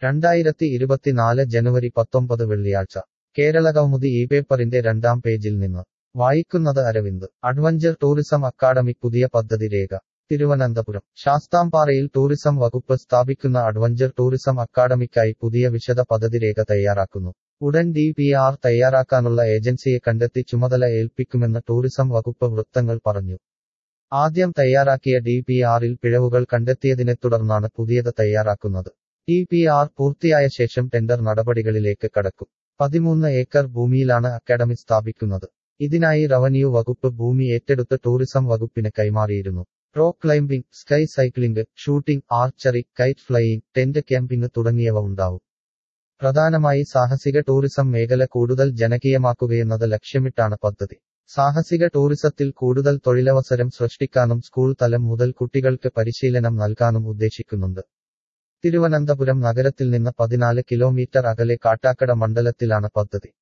രണ്ടായിരത്തി ഇരുപത്തിനാല് ജനുവരി പത്തൊമ്പത് വെള്ളിയാഴ്ച കേരള കൗമുദി ഈ പേപ്പറിന്റെ രണ്ടാം പേജിൽ നിന്ന് വായിക്കുന്നത് അരവിന്ദ് അഡ്വഞ്ചർ ടൂറിസം അക്കാദമി പുതിയ പദ്ധതി രേഖ തിരുവനന്തപുരം ശാസ്താംപാറയിൽ ടൂറിസം വകുപ്പ് സ്ഥാപിക്കുന്ന അഡ്വഞ്ചർ ടൂറിസം അക്കാദമിക്കായി പുതിയ വിശദ പദ്ധതി രേഖ തയ്യാറാക്കുന്നു ഉടൻ ഡി പി ആർ തയ്യാറാക്കാനുള്ള ഏജൻസിയെ കണ്ടെത്തി ചുമതല ഏൽപ്പിക്കുമെന്ന് ടൂറിസം വകുപ്പ് വൃത്തങ്ങൾ പറഞ്ഞു ആദ്യം തയ്യാറാക്കിയ ഡി പി ആറിൽ പിഴവുകൾ കണ്ടെത്തിയതിനെ തുടർന്നാണ് പുതിയത് തയ്യാറാക്കുന്നത് ടി പി ആർ പൂർത്തിയായ ശേഷം ടെൻഡർ നടപടികളിലേക്ക് കടക്കും പതിമൂന്ന് ഏക്കർ ഭൂമിയിലാണ് അക്കാദമി സ്ഥാപിക്കുന്നത് ഇതിനായി റവന്യൂ വകുപ്പ് ഭൂമി ഏറ്റെടുത്ത് ടൂറിസം വകുപ്പിന് കൈമാറിയിരുന്നു റോ climbing sky cycling shooting archery kite flying tent camping തുടങ്ങിയവ ഉണ്ടാവും പ്രധാനമായി സാഹസിക ടൂറിസം മേഖല കൂടുതൽ ജനകീയമാക്കുകയെന്നത് ലക്ഷ്യമിട്ടാണ് പദ്ധതി സാഹസിക ടൂറിസത്തിൽ കൂടുതൽ തൊഴിലവസരം സൃഷ്ടിക്കാനും സ്കൂൾ തലം മുതൽ കുട്ടികൾക്ക് പരിശീലനം നൽകാനും ഉദ്ദേശിക്കുന്നുണ്ട് തിരുവനന്തപുരം നഗരത്തിൽ നിന്ന് പതിനാല് കിലോമീറ്റർ അകലെ കാട്ടാക്കട മണ്ഡലത്തിലാണ് പദ്ധതി